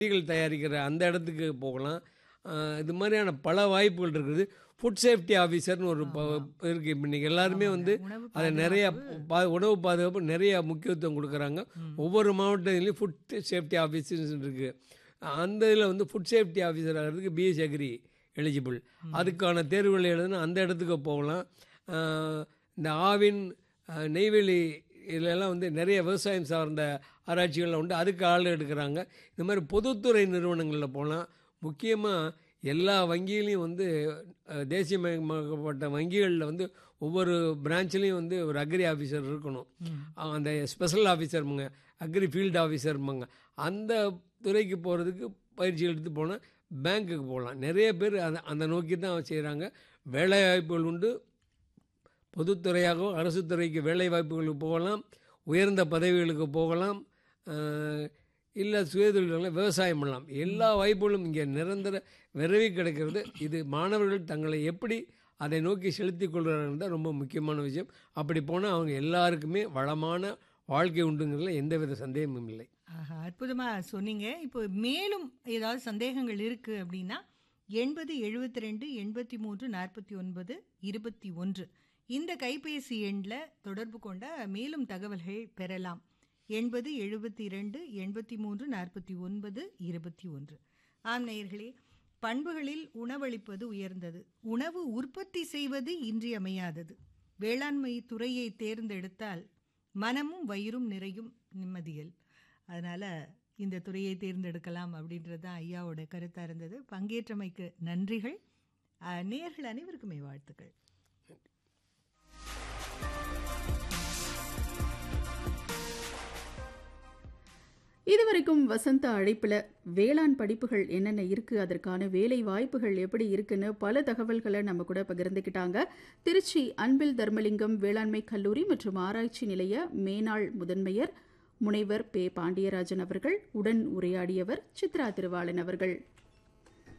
டீகள் தயாரிக்கிற அந்த இடத்துக்கு போகலாம் ஆஹ் இது மாதிரியான பல வாய்ப்புகள் இருக்குது ஃபுட் சேஃப்டி ஆஃபீஸர்னு ஒரு ப இருக்குது இப்போ இன்றைக்கி எல்லாருமே வந்து உணவு அதை நிறைய பா உணவு பாதுகாப்பு நிறைய முக்கியத்துவம் கொடுக்குறாங்க ஒவ்வொரு மாவட்டத்திலையும் ஃபுட் சேஃப்டி ஆஃபீஸர்ஸ் இருக்குது அந்த இதில் வந்து ஃபுட் சேஃப்டி ஆஃபீஸர் ஆகிறதுக்கு பிஎஸ்சி அக்ரி எலிஜிபிள் அதுக்கான தேர்வுகள் எழுதுனா அந்த இடத்துக்கு போகலாம் ஆஹ் இந்த ஆவின் ஆஹ் நெய்வேலி இதிலெல்லாம் வந்து நிறைய விவசாயம் சார்ந்த ஆராய்ச்சிகளில் உண்டு அதுக்கு ஆள் எடுக்கிறாங்க இந்த மாதிரி பொதுத்துறை நிறுவனங்களில் போகலாம் முக்கியமாக எல்லா வங்கியிலையும் வந்து அஹ், தேசியமயமாக்கப்பட்ட வங்கிகளில் வந்து ஒவ்வொரு பிரான்ச்லேயும் வந்து ஒரு அக்ரி ஆஃபீஸர் இருக்கணும் அஹ், அந்த ஸ்பெஷல் ஆஃபீஸர்முங்க அக்ரி ஃபீல்டு ஆஃபீஸர்மாங்க அந்த துறைக்கு போகிறதுக்கு பயிற்சி எடுத்து போனால் பேங்க்குக்கு போகலாம் நிறைய பேர் அந்த அந்த நோக்கி தான் செய்கிறாங்க வேலைவாய்ப்புகள் உண்டு பொதுத்துறையாகவோ அரசு துறைக்கு வேலை வாய்ப்புகளுக்கு போகலாம் உயர்ந்த பதவிகளுக்கு போகலாம் அஹ், இல்லை சுயதொழில்களை விவசாயம் பண்ணலாம் எல்லா வாய்ப்புகளும் இங்கே நிரந்தர விரைவி கிடைக்கிறது இது மாணவர்கள் தங்களை எப்படி அதை நோக்கி செலுத்தி கொள்கிறார்கள் தான் ரொம்ப முக்கியமான விஷயம் அப்படி போனால் அவங்க எல்லாருக்குமே வளமான வாழ்க்கை உண்டுங்கிறதுல எந்தவித சந்தேகமும் இல்லை ஆஹா அற்புதமா சொன்னீங்க இப்போ மேலும் ஏதாவது சந்தேகங்கள் இருக்கு அப்படின்னா எண்பது எழுபத்தி ரெண்டு எண்பத்தி மூன்று நாற்பத்தி ஒன்பது இருபத்தி ஒன்று இந்த கைபேசி எண்ணில் தொடர்பு கொண்ட மேலும் தகவல்கள் பெறலாம் எண்பது எழுபத்தி இரண்டு எண்பத்தி மூன்று நாற்பத்தி ஒன்பது இருபத்தி ஒன்று ஆம் நேயர்களே பண்புகளில் உணவளிப்பது உயர்ந்தது உணவு உற்பத்தி செய்வது இன்றியமையாதது வேளாண்மை துறையை தேர்ந்தெடுத்தால் மனமும் வயிறும் நிறையும் நிம்மதியில் அதனால் இந்த துறையை தேர்ந்தெடுக்கலாம் அப்படின்றது தான் ஐயாவோட கருத்தாக இருந்தது பங்கேற்றமைக்கு நன்றிகள் அஹ், நேயர்கள் அனைவருக்குமே வாழ்த்துக்கள் இதுவரைக்கும் வசந்த அழைப்புல வேளாண் படிப்புகள் என்னென்ன இருக்கு அதற்கான வேலை வாய்ப்புகள் எப்படி இருக்குன்னு பல தகவல்களை நம்ம கூட பகிர்ந்துக்கிட்டாங்க திருச்சி அன்பில் தர்மலிங்கம் வேளாண்மை கல்லூரி மற்றும் ஆராய்ச்சி நிலைய மேனாள் முதன்மையர் முனைவர் பே பாண்டியராஜன் அவர்கள் உடன் உரையாடியவர் சித்ரா திருவாளன் அவர்கள்